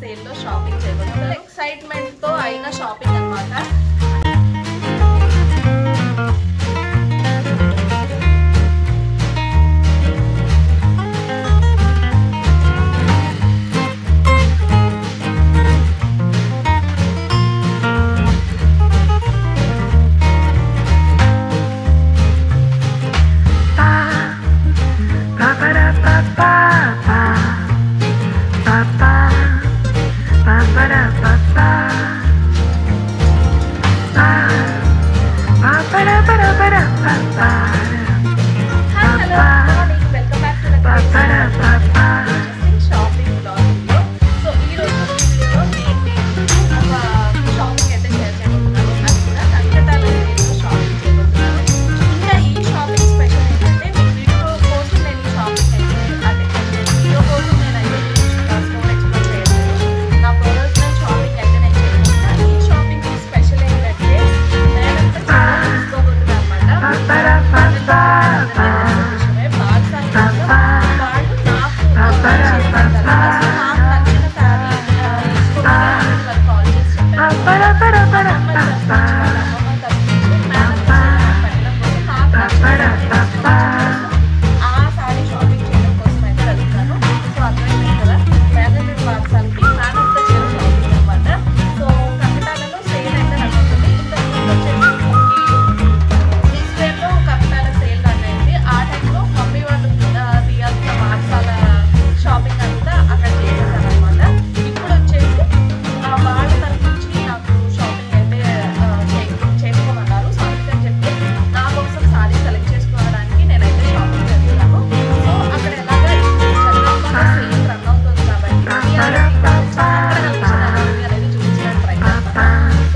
sale లో shopping చేయబోతున్నాను excitement తో అయిన షాపింగ్ అన్నమాట hello morning welcome back to shopping blog video so ఈ రోజు వీడియోలో నేను ఒక షాపింగ్ అయితే షేర్ చేయబోతున్నాను అది కూడా కలకత్తాలో నేను షాపింగ్ చేయబోతున్నాను ఇంకా ఈ షాపింగ్ స్పెషల్ ఏంటంటే మీ వీడియో కోసం నేను ఈ షాపింగ్ అయితే అంటే వీడియో కోసం నేను అయితే స్టోర్ ఎక్స్ప్లోర్ చేయట్లేదు నా పర్సనల్ షాపింగ్ అయితే నేను చేయబోతున్నాను ఈ షాపింగ్ స్పెషల్ ఏంటంటే నేనంతా చాలా తీసుకోబోతున్నాను అనమాట ఆ సారీ షాపింగ్ చేయడం కోసం అయితే వెళ్తున్నాను సో అర్థమైంది కదా మేనేజర్ పాఠశాలకి మేనంతా చీర షాపింగ్ అనమాట సో కన్నడాలలో సేల్ అయితే నడుస్తుంది ఇంతకు ముందు వచ్చేసి ఈ స్క్వేర్లో కపిటాల సేల్ రన్ అయింది ఆ టైంలో మమ్మీ వాళ్ళు ఆ, తీయాల్సిన పాఠశాల షాపింగ్ అంతా అక్కడ చేసేసాను అనమాట ఇప్పుడు వచ్చేసి ఆ, వాళ్ళ తరఫు నుంచి నాకు షాపింగ్ అయితే ఆ, చే- చేసుకోమన్నారు సో అందుకని చెప్పి నా కోసం సారీ సెలెక్ట్ చేసుకోవడానికి నేనైతే షాపింగ్ వెళ్తున్నాను సో అక్కడ ఎలాగా చంద్రబాబు సేల్ రన్ అవుతుంది కాబట్టి నియర్ అక్కడ కనిపించిన అనేది చూపించడానికి ట్రై చేస్తాను సో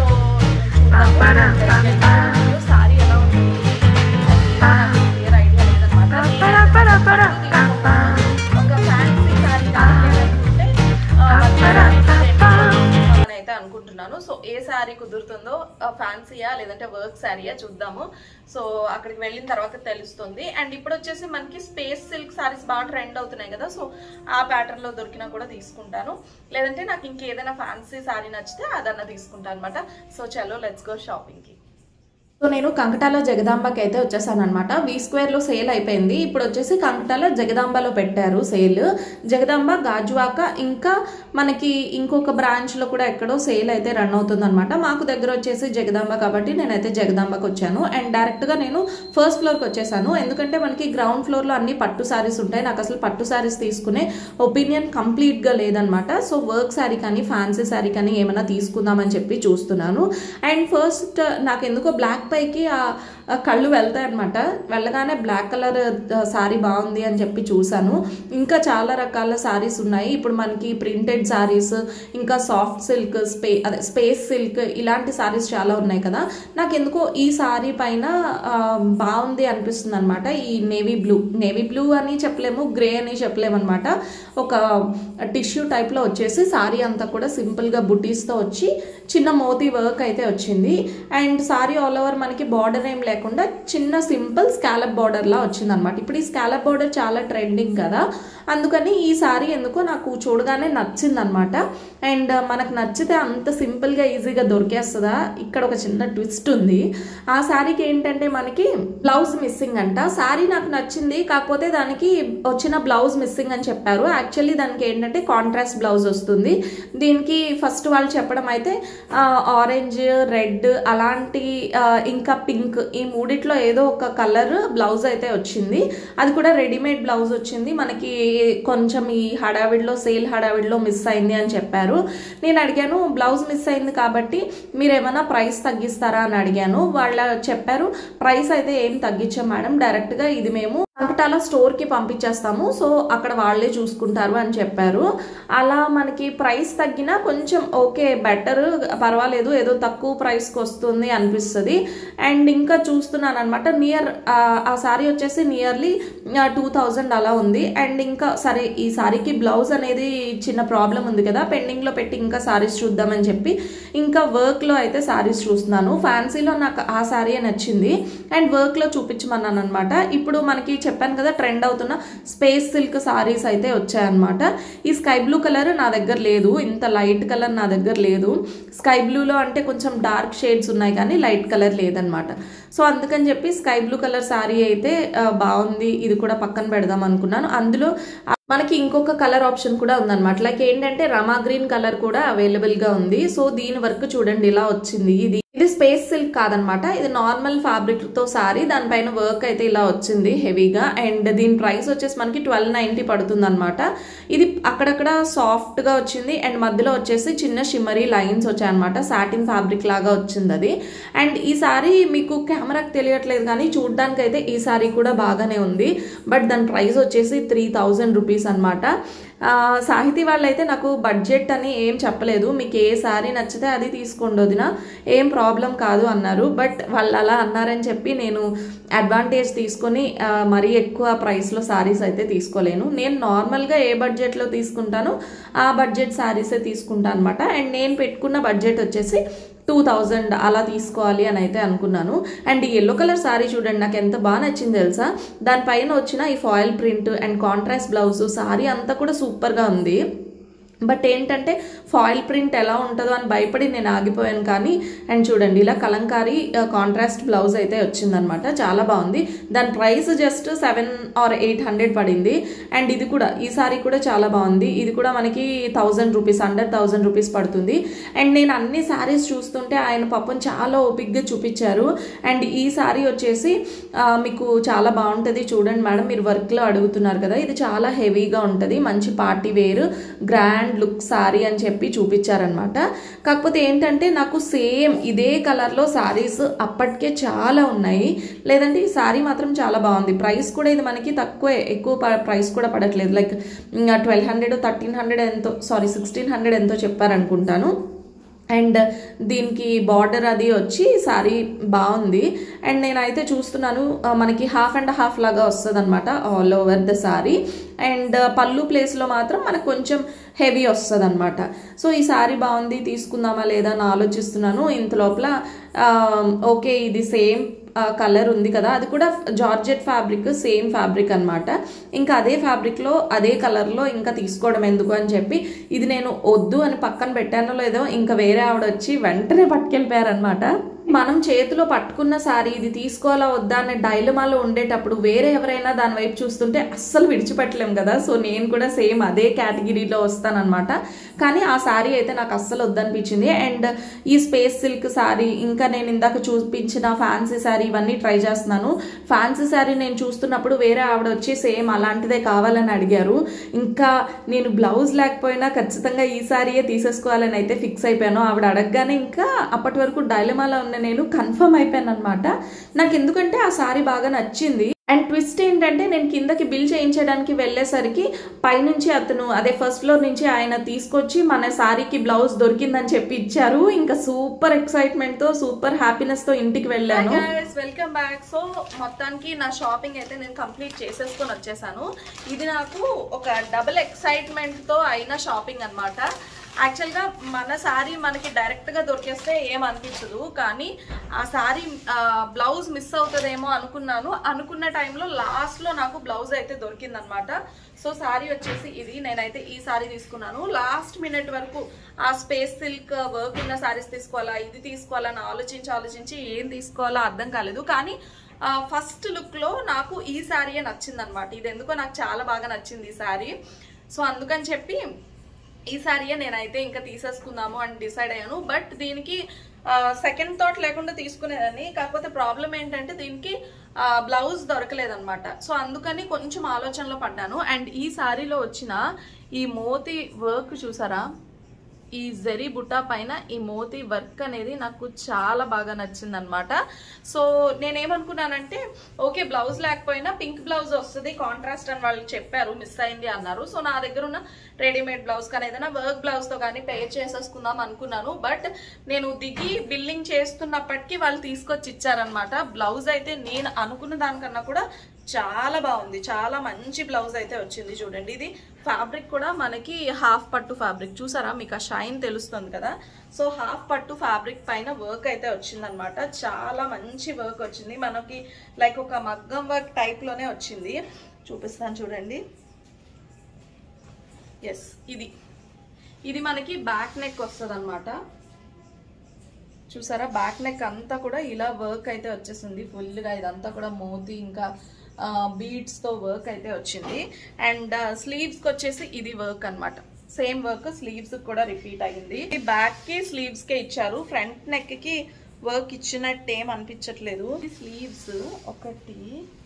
చూద్దాము సారీ ఎలా ఉంటుంది క్లియర్ ఐడియా లేదనమాట ఒక ఫ్యాన్సీ సారీ కానీ లేదంటే అయితే అనుకుంటున్నాను సో ఏ శారీ కుదురుతుందో ఫ్యాన్సీయా లేదంటే వర్క్ శారీయా చూద్దాము సో అక్కడికి వెళ్ళిన తర్వాత తెలుస్తుంది అండ్ ఇప్పుడు వచ్చేసి మనకి స్పేస్ సిల్క్ శారీస్ బాగా ట్రెండ్ అవుతున్నాయి కదా సో ఆ ప్యాటర్న్ లో దొరికినా కూడా తీసుకుంటాను లేదంటే నాకు ఇంకేదైనా ఫ్యాన్సీ శారీ నచ్చితే అదన్నా తీసుకుంటాను అనమాట సో చలో లెట్స్ గో షాపింగ్ కి సో నేను కంకటాలో జగదాంబకి అయితే వచ్చేసాను అనమాట వి స్క్వేర్లో సేల్ అయిపోయింది ఇప్పుడు వచ్చేసి కంకటాలో జగదాంబలో పెట్టారు సేల్ జగదాంబ గాజువాక ఇంకా మనకి ఇంకొక బ్రాంచ్లో కూడా ఎక్కడో సేల్ అయితే రన్ అవుతుంది అనమాట మాకు దగ్గర వచ్చేసి జగదాంబ కాబట్టి నేనైతే జగదాంబకి వచ్చాను అండ్ డైరెక్ట్గా నేను ఫస్ట్ ఫ్లోర్కి వచ్చేసాను ఎందుకంటే మనకి గ్రౌండ్ ఫ్లోర్లో అన్ని పట్టు శారీస్ ఉంటాయి నాకు అసలు పట్టు శారీస్ తీసుకునే ఒపీనియన్ కంప్లీట్గా లేదనమాట సో వర్క్ శారీ కానీ ఫ్యాన్సీ శారీ కానీ ఏమైనా తీసుకుందామని చెప్పి చూస్తున్నాను అండ్ ఫస్ట్ నాకు ఎందుకో బ్లాక్ పైకి ఆ ఆ కళ్ళు వెళ్తాయి అనమాట వెళ్ళగానే బ్లాక్ కలర్ శారీ బాగుంది అని చెప్పి చూశాను ఇంకా చాలా రకాల శారీస్ ఉన్నాయి ఇప్పుడు మనకి ప్రింటెడ్ శారీస్ ఇంకా సాఫ్ట్ సిల్క్ స్పే అదే స్పేస్ సిల్క్ ఇలాంటి శారీస్ చాలా ఉన్నాయి కదా నాకు ఎందుకో ఈ శారీ పైన ఆ, బాగుంది అనిపిస్తుంది అనమాట ఈ నేవీ బ్లూ నేవీ బ్లూ అని చెప్పలేము గ్రే అని చెప్పలేము అనమాట ఒక టిష్యూ టైప్లో వచ్చేసి శారీ అంతా కూడా సింపుల్గా బుటీస్తో వచ్చి చిన్న మోతీ వర్క్ అయితే వచ్చింది అండ్ సారీ ఆల్ ఓవర్ మనకి బార్డర్ ఏం లేకుండా చిన్న సింపుల్ స్కాలప్ బార్డర్లా వచ్చింది అనమాట ఇప్పుడు ఈ స్కాలప్ బార్డర్ చాలా ట్రెండింగ్ కదా అందుకని ఈ సారీ ఎందుకో నాకు చూడగానే నచ్చింది అనమాట అండ్ మనకు నచ్చితే అంత సింపుల్గా ఈజీగా దొరికేస్తుందా ఇక్కడ ఒక చిన్న ట్విస్ట్ ఉంది ఆ శారీకి ఏంటంటే మనకి బ్లౌజ్ మిస్సింగ్ అంట శారీ నాకు నచ్చింది కాకపోతే దానికి వచ్చిన బ్లౌజ్ మిస్సింగ్ అని చెప్పారు యాక్చువల్లీ దానికి ఏంటంటే కాంట్రాస్ట్ బ్లౌజ్ వస్తుంది దీనికి ఫస్ట్ వాళ్ళు చెప్పడం అయితే ఆరెంజ్ రెడ్ అలాంటి ఆ, ఇంకా పింక్ ఈ మూడిట్లో ఏదో ఒక కలర్ బ్లౌజ్ అయితే వచ్చింది అది కూడా రెడీమేడ్ బ్లౌజ్ వచ్చింది మనకి కొంచెం ఈ హడావిడిలో సేల్ హడావిడిలో మిస్ అయింది అని చెప్పారు నేను అడిగాను బ్లౌజ్ మిస్ అయింది కాబట్టి మీరు ఏమైనా ప్రైస్ తగ్గిస్తారా అని అడిగాను వాళ్ళ చెప్పారు ప్రైస్ అయితే ఏం తగ్గించాం మేడం డైరెక్ట్గా ఇది మేము అంకటాల స్టోర్కి పంపించేస్తాము సో అక్కడ వాళ్ళే చూసుకుంటారు అని చెప్పారు అలా మనకి ప్రైస్ తగ్గినా కొంచెం ఓకే బెటర్ పర్వాలేదు ఏదో తక్కువ ప్రైస్కి వస్తుంది అనిపిస్తుంది అండ్ ఇంకా చూస్తున్నాను అనమాట నియర్ ఆ సారీ వచ్చేసి నియర్లీ టూ థౌజండ్ అలా ఉంది అండ్ ఇంకా సరే ఈ సారీకి బ్లౌజ్ అనేది చిన్న ప్రాబ్లం ఉంది కదా పెండింగ్లో పెట్టి ఇంకా సారీస్ చూద్దామని చెప్పి ఇంకా వర్క్లో అయితే సారీస్ చూస్తున్నాను ఫ్యాన్సీలో నాకు ఆ సారీ నచ్చింది అండ్ వర్క్లో చూపించమన్నాను అనమాట ఇప్పుడు మనకి చెప్పాను కదా ట్రెండ్ అవుతున్న స్పేస్ సిల్క్ సారీస్ అయితే వచ్చాయన్నమాట ఈ స్కై బ్లూ కలర్ నా దగ్గర లేదు ఇంత లైట్ కలర్ నా దగ్గర లేదు స్కై బ్లూలో అంటే కొంచెం డార్క్ షేడ్స్ ఉన్నాయి కానీ లైట్ కలర్ లేదనమాట సో అందుకని చెప్పి స్కై బ్లూ కలర్ శారీ అయితే ఆ, బాగుంది ఇది కూడా పక్కన పెడదాం అనుకున్నాను అందులో ఆ, మనకి ఇంకొక కలర్ ఆప్షన్ కూడా ఉందన్నమాట లైక్ ఏంటంటే రమా గ్రీన్ కలర్ కూడా అవైలబుల్ గా ఉంది సో దీని వర్క్ చూడండి ఇలా వచ్చింది ఇది ఇది స్పేస్ సిల్క్ కాదనమాట ఇది నార్మల్ ఫ్యాబ్రిక్ తో సారీ దానిపైన వర్క్ అయితే ఇలా వచ్చింది హెవీగా అండ్ దీని ప్రైస్ వచ్చేసి మనకి ట్వెల్వ్ నైన్టీ పడుతుంది అనమాట ఇది అక్కడక్కడ సాఫ్ట్ గా వచ్చింది అండ్ మధ్యలో వచ్చేసి చిన్న షిమ్మరీ లైన్స్ వచ్చాయన్నమాట సాటిన్ ఫ్యాబ్రిక్ లాగా వచ్చింది అది అండ్ ఈ సారీ మీకు కెమెరాకి తెలియట్లేదు కానీ చూడడానికి అయితే ఈ సారీ కూడా బాగానే ఉంది బట్ దాని ప్రైస్ వచ్చేసి త్రీ థౌజండ్ రూపీస్ అనమాట సాహితీ వాళ్ళైతే నాకు బడ్జెట్ అని ఏం చెప్పలేదు మీకు ఏ సారీ నచ్చితే అది తీసుకోండి వదిన ఏం ప్రాబ్లం కాదు అన్నారు బట్ వాళ్ళు అలా అన్నారని చెప్పి నేను అడ్వాంటేజ్ తీసుకొని ఆ, మరీ ఎక్కువ ప్రైస్లో సారీస్ అయితే తీసుకోలేను నేను నార్మల్గా ఏ బడ్జెట్లో తీసుకుంటానో ఆ బడ్జెట్ సారీసే తీసుకుంటాను అనమాట అండ్ నేను పెట్టుకున్న బడ్జెట్ వచ్చేసి టూ థౌజండ్ అలా తీసుకోవాలి అని అయితే అనుకున్నాను అండ్ ఈ ఎల్లో కలర్ సారీ చూడండి నాకు ఎంత బాగా నచ్చింది తెలుసా దానిపైన వచ్చిన ఈ foil print and contrast blouse sari అంతా కూడా సూపర్గా ఉంది బట్ ఏంటంటే ఫాయిల్ ప్రింట్ ఎలా ఉంటుందో అని భయపడి నేను ఆగిపోయాను కానీ అండ్ చూడండి ఇలా కలంకారీ కాంట్రాస్ట్ బ్లౌజ్ అయితే వచ్చిందనమాట చాలా బాగుంది దాని price just seven or eight hundred పడింది అండ్ ఇది కూడా ఈ సారీ కూడా చాలా బాగుంది ఇది కూడా మనకి thousand rupees under thousand rupees పడుతుంది అండ్ నేను అన్ని సారీస్ చూస్తుంటే ఆయన పాపం చాలా ఓపిక్గా చూపించారు అండ్ ఈ సారీ వచ్చేసి ఆ, మీకు చాలా బాగుంటుంది చూడండి మేడం మీరు వర్క్లో అడుగుతున్నారు కదా ఇది చాలా హెవీగా ఉంటుంది మంచి party wear grand look sari అని చెప్పి చూపించారనమాట కాకపోతే ఏంటంటే నాకు సేమ్ ఇదే కలర్లో సారీస్ అప్పటికే చాలా ఉన్నాయి లేదంటే ఈ సారీ మాత్రం చాలా బాగుంది ప్రైస్ కూడా ఇది మనకి తక్కువే ఎక్కువ ప- ప్రైస్ కూడా పడట్లేదు like twelve hundred thirteen hundred ఎంతో సారీ సిక్స్టీన్ హండ్రెడ్ ఎంతో చెప్పారనుకుంటాను అండ్ దీనికి బార్డర్ అది వచ్చి సారీ బాగుంది అండ్ నేనైతే చూస్తున్నాను ఆ, మనకి హాఫ్ అండ్ హాఫ్ లాగా వస్తుంది అనమాట all over the sari and పళ్ళు ప్లేస్లో మాత్రం మనకు కొంచెం హెవీ వస్తుంది అనమాట సో ఈ సారీ బాగుంది తీసుకుందామా లేదా అని ఆలోచిస్తున్నాను ఇంత లోపల ఆ, ఓకే ఇది సేమ్ కలర్ ఉంది కదా అది కూడా జార్జెట్ ఫ్యాబ్రిక్ సేమ్ ఫ్యాబ్రిక్ అన్నమాట ఇంకా అదే ఫ్యాబ్రిక్లో అదే కలర్లో ఇంకా తీసుకోవడం ఎందుకు అని చెప్పి ఇది నేను వద్దు అని పక్కన పెట్టానో లేదో ఇంకా వేరే ఆవిడ వచ్చి వెంటనే పట్టుకెళ్ళిపోయారనమాట మనం చేతిలో పట్టుకున్న సారీ ఇది తీసుకోవాలా వద్దా అనే డైలమాలో ఉండేటప్పుడు వేరే ఎవరైనా దాని వైపు చూస్తుంటే అస్సలు విడిచిపెట్టలేం కదా సో నేను కూడా సేమ్ అదే కేటగిరీలో వస్తానన్నమాట కానీ ఆ సారీ అయితే నాకు అస్సలు వద్దనిపించింది అండ్ ఈ స్పేస్ సిల్క్ సారీ ఇంకా నేను ఇందాక చూపించిన ఫ్యాన్సీ సారీ ఇవన్నీ ట్రై చేస్తున్నాను ఫ్యాన్సీ సారీ నేను చూస్తున్నప్పుడు వేరే ఆవిడ వచ్చి సేమ్ అలాంటిదే కావాలని అడిగారు ఇంకా నేను బ్లౌజ్ లేకపోయినా ఖచ్చితంగా ఈ సారీయే తీసేసుకోవాలని అయితే ఫిక్స్ అయిపోయాను ఆవిడ అడగగానే ఇంకా అప్పటి వరకు డైలమాలో ఉన్న నేను కన్ఫర్మ్ అయిపోయాను అనమాట నాకు ఎందుకంటే ఆ సారీ బాగా నచ్చింది అండ్ ట్విస్ట్ ఏంటంటే నేను కిందకి బిల్ చేయించడానికి వెళ్ళేసరికి పైనుంచి అతను అదే ఫస్ట్ ఫ్లోర్ నుంచి ఆయన తీసుకొచ్చి మన సారీకి బ్లౌజ్ దొరికిందని చెప్పి ఇచ్చారు ఇంకా సూపర్ ఎక్సైట్మెంట్ తో సూపర్ హ్యాపీనెస్ తో ఇంటికి వెళ్ళాను వెల్కమ్ బ్యాక్ సో మొత్తానికి నా షాపింగ్ అయితే నేను కంప్లీట్ చేసేసుకొని వచ్చేసాను ఇది నాకు ఒక డబుల్ ఎక్సైట్మెంట్ తో అయిన షాపింగ్ అన్నమాట యాక్చువల్గా మన శారీ మనకి డైరెక్ట్గా దొరికేస్తే ఏం అనిపించదు కానీ ఆ శారీ బ్లౌజ్ మిస్ అవుతుందేమో అనుకున్నాను అనుకున్న టైంలో లాస్ట్లో నాకు బ్లౌజ్ అయితే దొరికిందనమాట సో శారీ వచ్చేసి ఇది నేనైతే ఈ శారీ తీసుకున్నాను లాస్ట్ మినిట్ వరకు ఆ స్పేస్ సిల్క్ వర్క్ ఉన్న శారీస్ తీసుకోవాలా ఇది తీసుకోవాలా అని ఆలోచించి ఆలోచించి ఏం తీసుకోవాలో అర్థం కాలేదు కానీ ఫస్ట్ లుక్లో నాకు ఈ శారీయే నచ్చింది అనమాట ఇది ఎందుకో నాకు చాలా బాగా నచ్చింది ఈ శారీ సో అందుకని చెప్పి ఈ సారీయే నేనైతే ఇంకా తీసేసుకుందాము అని డిసైడ్ అయ్యాను బట్ దీనికి సెకండ్ థాట్ లేకుండా తీసుకునేదాన్ని కాకపోతే ప్రాబ్లం ఏంటంటే దీనికి బ్లౌజ్ దొరకలేదన్నమాట సో అందుకని కొంచెం ఆలోచనలో పడ్డాను అండ్ ఈ సారీలో వచ్చిన ఈ మోతి వర్క్ చూసారా ఈ జరీ బుట్టా పైన ఈ మోతీ వర్క్ అనేది నాకు చాలా బాగా నచ్చింది అనమాట సో నేనేమనుకున్నానంటే ఓకే బ్లౌజ్ లేకపోయినా పింక్ బ్లౌజ్ వస్తుంది కాంట్రాస్ట్ అని వాళ్ళు చెప్పారు మిస్ అయింది అన్నారు సో నా దగ్గర ఉన్న రెడీమేడ్ బ్లౌజ్ కానీ ఏదైనా వర్క్ బ్లౌజ్ తో కానీ పే చేసేసుకుందాం అనుకున్నాను బట్ నేను దిగి బిల్లింగ్ చేస్తున్నప్పటికీ వాళ్ళు తీసుకొచ్చి ఇచ్చారనమాట బ్లౌజ్ అయితే నేను అనుకున్న దానికన్నా కూడా చాలా బాగుంది చాలా మంచి బ్లౌజ్ అయితే వచ్చింది చూడండి ఇది ఫ్యాబ్రిక్ కూడా మనకి హాఫ్ పట్టు ఫ్యాబ్రిక్ చూసారా మీకు ఆ షైన్ తెలుస్తుంది కదా సో హాఫ్ పట్టు ఫ్యాబ్రిక్ పైన వర్క్ అయితే వచ్చిందనమాట చాలా మంచి వర్క్ వచ్చింది మనకి లైక్ ఒక మగ్గం వర్క్ టైప్లోనే వచ్చింది చూపిస్తాను చూడండి ఎస్ ఇది ఇది మనకి బ్యాక్ నెక్ వస్తుంది అనమాట చూసారా బ్యాక్ నెక్ అంతా కూడా ఇలా వర్క్ అయితే వచ్చేసింది ఫుల్గా ఇదంతా కూడా మోతి ఇంకా బీడ్స్తో వర్క్ అయితే వచ్చింది అండ్ స్లీవ్స్కి వచ్చేసి ఇది వర్క్ అన్నమాట సేమ్ వర్క్ స్లీవ్స్ కూడా రిపీట్ అయ్యింది ఈ బ్యాక్ కి స్లీవ్స్ కే ఇచ్చారు ఫ్రంట్ నెక్ కి వర్క్ ఇచ్చినట్టు ఏం అనిపించట్లేదు స్లీవ్స్ ఒకటి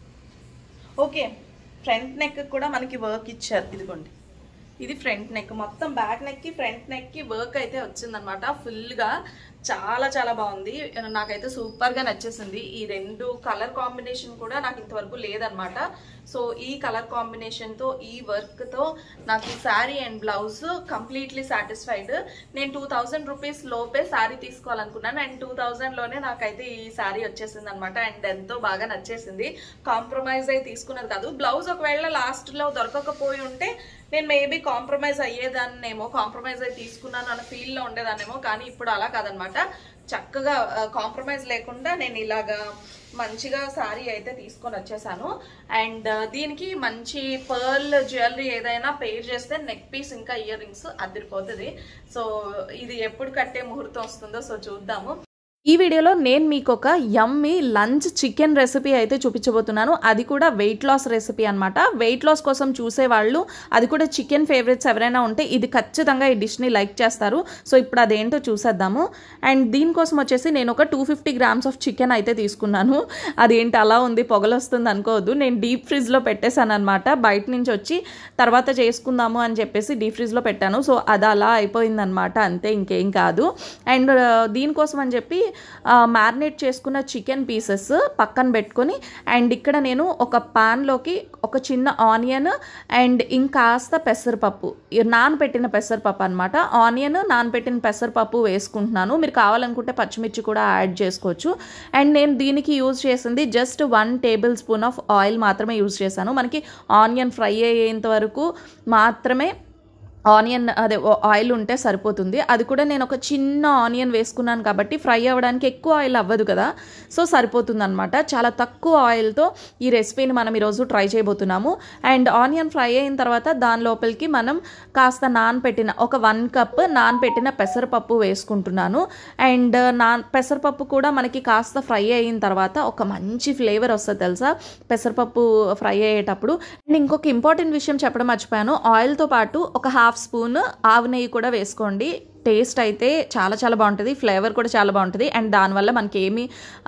ఓకే ఫ్రంట్ నెక్ కూడా మనకి వర్క్ ఇచ్చారు ఇదిగోండి ఇది ఫ్రంట్ నెక్ మొత్తం బ్యాక్ నెక్ కి ఫ్రంట్ నెక్ కి వర్క్ అయితే వచ్చిందనమాట ఫుల్ గా చాలా చాలా బాగుంది నాకైతే సూపర్ గా నచ్చేసింది ఈ రెండు కలర్ కాంబినేషన్ కూడా నాకు ఇంతవరకు లేదనమాట సో ఈ కలర్ కాంబినేషన్ తో ఈ వర్క్ తో నాకు ఈ sari and blouse completely satisfied నేను టూ థౌజండ్ రూపీస్ లోపే శారీ తీసుకోవాలనుకున్నాను అండ్ టూ థౌజండ్ లోనే నాకైతే ఈ శారీ వచ్చేసింది అనమాట అండ్ ఎంతో బాగా నచ్చేసింది కాంప్రమైజ్ అయి తీసుకున్నది కాదు బ్లౌజ్ ఒకవేళ లాస్ట్ లో దొరకకపోయి ఉంటే నేను మేబీ కాంప్రమైజ్ అయ్యేదాన్నేమో కాంప్రమైజ్ అయి తీసుకున్నాను అన్న ఫీల్ లో ఉండేదాన్నేమో కానీ ఇప్పుడు అలా కాదనమాట చక్కగా కాంప్రమైజ్ లేకుండా నేను ఇలాగా మంచిగా శారీ అయితే తీసుకొని వచ్చేసాను అండ్ దీనికి మంచి పర్ల్ జ్యువెలరీ ఏదైనా పేర్ చేస్తే నెక్ పీస్ ఇంకా ఇయర్ రింగ్స్ అదిరిపోతుంది సో ఇది ఎప్పుడు కట్టే ముహూర్తం వస్తుందో సో చూద్దాము ఈ వీడియోలో నేను మీకు ఒక యమ్మీ లంచ్ చికెన్ రెసిపీ అయితే చూపించబోతున్నాను అది కూడా వెయిట్ లాస్ రెసిపీ అనమాట వెయిట్ లాస్ కోసం చూసేవాళ్ళు అది కూడా చికెన్ ఫేవరెట్స్ ఎవరైనా ఉంటే ఇది ఖచ్చితంగా ఈ డిష్ని లైక్ చేస్తారు సో ఇప్పుడు అదేంటో చూసేద్దాము అండ్ దీనికోసం వచ్చేసి నేను ఒక two fifty grams of chicken అయితే తీసుకున్నాను అదేంటి అలా ఉంది పొగలు వస్తుంది అనుకోవద్దు నేను డీప్ ఫ్రిడ్జ్లో పెట్టేశాను అనమాట బయట నుంచి వచ్చి తర్వాత చేసుకుందాము అని చెప్పేసి డీప్ ఫ్రిడ్జ్లో పెట్టాను సో అది అలా అయిపోయిందనమాట అంతే ఇంకేం కాదు అండ్ దీనికోసం అని చెప్పి మ్యారినేట్ చేసుకున్న చికెన్ పీసెస్ పక్కన పెట్టుకొని అండ్ ఇక్కడ నేను ఒక పాన్లోకి ఒక చిన్న ఆనియన్ అండ్ ఇంకాస్త పెసరపప్పు నానబెట్టిన పెసరపప్పు అనమాట ఆనియన్ నానబెట్టిన పెసరపప్పు వేసుకుంటున్నాను మీరు కావాలనుకుంటే పచ్చిమిర్చి కూడా యాడ్ చేసుకోవచ్చు అండ్ నేను దీనికి యూజ్ చేసింది just one tablespoon of oil మాత్రమే యూజ్ చేశాను మనకి ఆనియన్ ఫ్రై అయ్యేంత వరకు మాత్రమే ఆనియన్ అదే ఆయిల్ ఉంటే సరిపోతుంది అది కూడా నేను ఒక చిన్న ఆనియన్ వేసుకున్నాను కాబట్టి ఫ్రై అవ్వడానికి ఎక్కువ ఆయిల్ అవ్వదు కదా సో సరిపోతుంది అనమాట చాలా తక్కువ ఆయిల్తో ఈ రెసిపీని మనం ఈరోజు ట్రై చేయబోతున్నాము అండ్ ఆనియన్ ఫ్రై అయిన తర్వాత దాని లోపలికి మనం కాస్త నానపెట్టిన ఒక వన్ కప్ నానపెట్టిన పెసరపప్పు వేసుకుంటున్నాను అండ్ నాన్ పెసరపప్పు కూడా మనకి కాస్త ఫ్రై అయిన తర్వాత ఒక మంచి ఫ్లేవర్ వస్తుంది తెలుసా పెసరపప్పు ఫ్రై అయ్యేటప్పుడు అండ్ ఇంకొక ఇంపార్టెంట్ విషయం చెప్పడం మర్చిపోయాను ఆయిల్తో పాటు ఒక హాఫ్ స్పూన్ ఆవు నెయ్యి కూడా వేసుకోండి టేస్ట్ అయితే చాలా చాలా బాగుంటుంది ఫ్లేవర్ కూడా చాలా బాగుంటుంది అండ్ దానివల్ల మనకి ఏమీ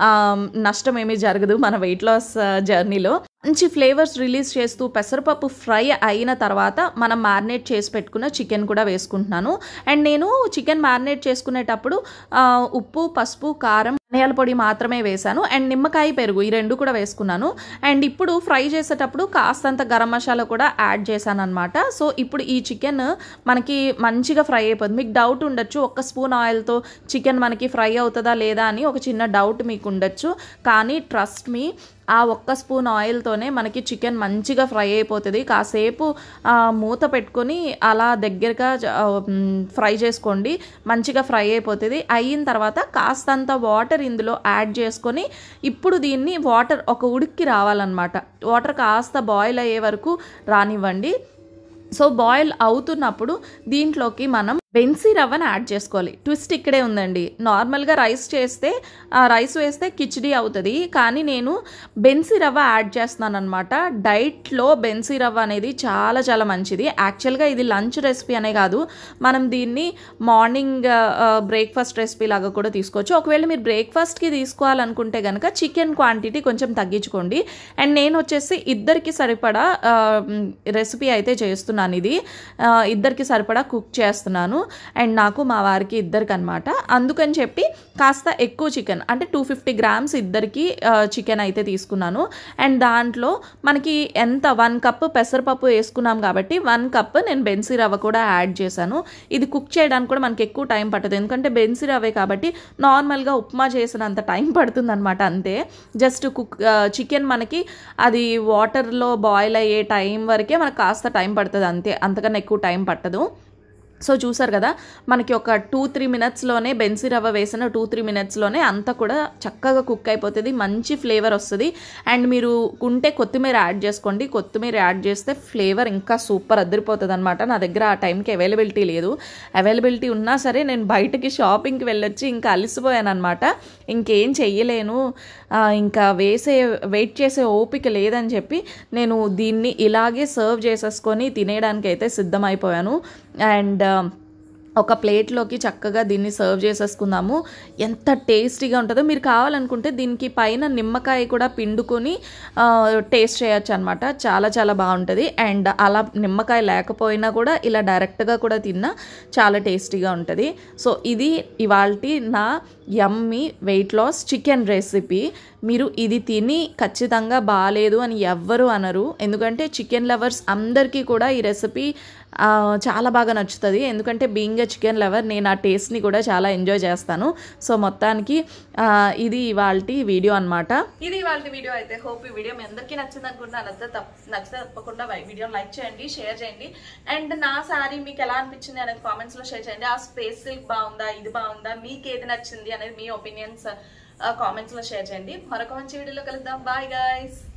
నష్టం ఏమీ జరగదు మన వెయిట్ లాస్ జర్నీలో మంచి ఫ్లేవర్స్ రిలీజ్ చేస్తూ పెసరపప్పు ఫ్రై అయిన తర్వాత మనం మ్యారినేట్ చేసి పెట్టుకున్న చికెన్ కూడా వేసుకుంటున్నాను అండ్ నేను చికెన్ మ్యారినేట్ చేసుకునేటప్పుడు ఉప్పు పసుపు కారం ధనియాల పొడి మాత్రమే వేశాను అండ్ నిమ్మకాయ పెరుగు ఈ రెండు కూడా వేసుకున్నాను అండ్ ఇప్పుడు ఫ్రై చేసేటప్పుడు కాస్తంత గరం మసాలా కూడా యాడ్ చేశాను అనమాట సో ఇప్పుడు ఈ చికెన్ మనకి మంచిగా ఫ్రై అయిపోతుంది మీకు డౌట్ ఉండొచ్చు ఒక్క స్పూన్ ఆయిల్తో చికెన్ మనకి ఫ్రై అవుతుందా లేదా అని ఒక చిన్న డౌట్ మీకు ఉండొచ్చు కానీ ట్రస్ట్ మీ ఆ ఒక్క స్పూన్ ఆయిల్తోనే మనకి చికెన్ మంచిగా ఫ్రై అయిపోతుంది కాసేపు మూత పెట్టుకొని అలా దగ్గరగా ఫ్రై చేసుకోండి మంచిగా ఫ్రై అయిపోతుంది అయిన తర్వాత కాస్తంత వాటర్ ఇందులో యాడ్ చేసుకొని ఇప్పుడు దీన్ని వాటర్ ఒక ఉడిక్కి రావాలన్నమాట వాటర్ కాస్త బాయిల్ అయ్యే వరకు రానివ్వండి సో బాయిల్ అవుతున్నప్పుడు దీంట్లోకి మనం బెన్సీ రవ్వను యాడ్ చేసుకోవాలి ట్విస్ట్ ఇక్కడే ఉందండి నార్మల్గా రైస్ చేస్తే రైస్ వేస్తే కిచిడి అవుతుంది కానీ నేను బెన్సీ రవ్వ యాడ్ చేస్తున్నాను అనమాట డైట్లో బెన్సీ రవ్వ అనేది చాలా చాలా మంచిది యాక్చువల్గా ఇది లంచ్ రెసిపీ అనే కాదు మనం దీన్ని మార్నింగ్ బ్రేక్ఫాస్ట్ రెసిపీ లాగా కూడా తీసుకోవచ్చు ఒకవేళ మీరు బ్రేక్ఫాస్ట్కి తీసుకోవాలనుకుంటే కనుక చికెన్ క్వాంటిటీ కొంచెం తగ్గించుకోండి అండ్ నేను వచ్చేసి ఇద్దరికి సరిపడా రెసిపీ అయితే చేస్తున్నాను ఇది ఇద్దరికి సరిపడా కుక్ చేస్తున్నాను అండ్ నాకు మా వారికి ఇద్దరికి అనమాట అందుకని చెప్పి కాస్త ఎక్కువ చికెన్ అంటే టూ ఫిఫ్టీ గ్రామ్స్ ఇద్దరికి చికెన్ అయితే తీసుకున్నాను అండ్ దాంట్లో మనకి ఎంత వన్ కప్ పెసరపప్పు వేసుకున్నాం కాబట్టి వన్ కప్ నేను బెన్సీ రవ్వ కూడా యాడ్ చేశాను ఇది కుక్ చేయడానికి కూడా మనకి ఎక్కువ టైం పట్టదు ఎందుకంటే బెన్సీ రవ్వే కాబట్టి నార్మల్గా ఉప్మా చేసినంత టైం పడుతుంది అనమాట అంతే జస్ట్ కుక్ చికెన్ మనకి అది వాటర్లో బాయిల్ అయ్యే టైం వరకే మనకు కాస్త టైం పడుతుంది అంతే అంతకన్నా ఎక్కువ టైం పట్టదు సో చూసారు కదా మనకి ఒక టూ త్రీ మినిట్స్లోనే బెన్సీ రవ్వ వేసిన టూ త్రీ మినిట్స్లోనే అంతా కూడా చక్కగా కుక్ అయిపోతుంది మంచి ఫ్లేవర్ వస్తుంది అండ్ మీరు ఉంటే కొత్తిమీర యాడ్ చేసుకోండి కొత్తిమీర యాడ్ చేస్తే ఫ్లేవర్ ఇంకా సూపర్ అదిరిపోతుంది అనమాట నా దగ్గర ఆ టైంకి అవైలబిలిటీ లేదు అవైలబిలిటీ ఉన్నా సరే నేను బయటకి షాపింగ్కి వెళ్ళొచ్చి ఇంకా అలసిపోయాను అనమాట ఇంకేం చెయ్యలేను ఆ, ఇంకా వేసే వెయిట్ చేసే ఓపిక లేదని చెప్పి నేను దీన్ని ఇలాగే సర్వ్ చేసేసుకొని తినేయడానికి అయితే సిద్ధమైపోయాను అండ్ ఒక ప్లేట్లోకి చక్కగా దీన్ని సర్వ్ చేసేసుకుందాము ఎంత టేస్టీగా ఉంటుందో మీరు కావాలనుకుంటే దీనికి పైన నిమ్మకాయ కూడా పిండుకొని ఆ, టేస్ట్ చేయొచ్చు అనమాట చాలా చాలా బాగుంటుంది అండ్ అలా నిమ్మకాయ లేకపోయినా కూడా ఇలా డైరెక్ట్గా కూడా తిన్నా చాలా టేస్టీగా ఉంటుంది సో ఇది ఇవాళ నా yummy weight loss chicken recipe మీరు ఇది తిని ఖచ్చితంగా బాగాలేదు అని ఎవ్వరు అనరు ఎందుకంటే చికెన్ లవర్స్ అందరికీ కూడా ఈ రెసిపీ ఆ, చాలా బాగా నచ్చుతుంది ఎందుకంటే బీయింగ్ ఎ చికెన్ లవర్ నేను ఆ టేస్ట్ని కూడా చాలా ఎంజాయ్ చేస్తాను సో మొత్తానికి ఆ, ఇది ఇవాళ వీడియో అనమాట ఇది వాళ్ళ వీడియో అయితే హోప్ ఈ వీడియో మీ అందరికీ నచ్చింది అనుకుంటున్నాను నచ్చితే తప్ప నచ్చితే తప్పకుండా వీడియో లైక్ చేయండి షేర్ చేయండి అండ్ నా సారీ మీకు ఎలా అనిపించింది అనేది కామెంట్స్ లో షేర్ చేయండి ఆ స్పేస్ సిల్క్ బాగుందా ఇది బాగుందా మీకు ఏది నచ్చింది అనేది మీ ఒపీనియన్స్ కామెంట్స్ లో షేర్ చేయండి మరొక మంచి వీడియోలో కలుద్దాం బాయ్ గైస్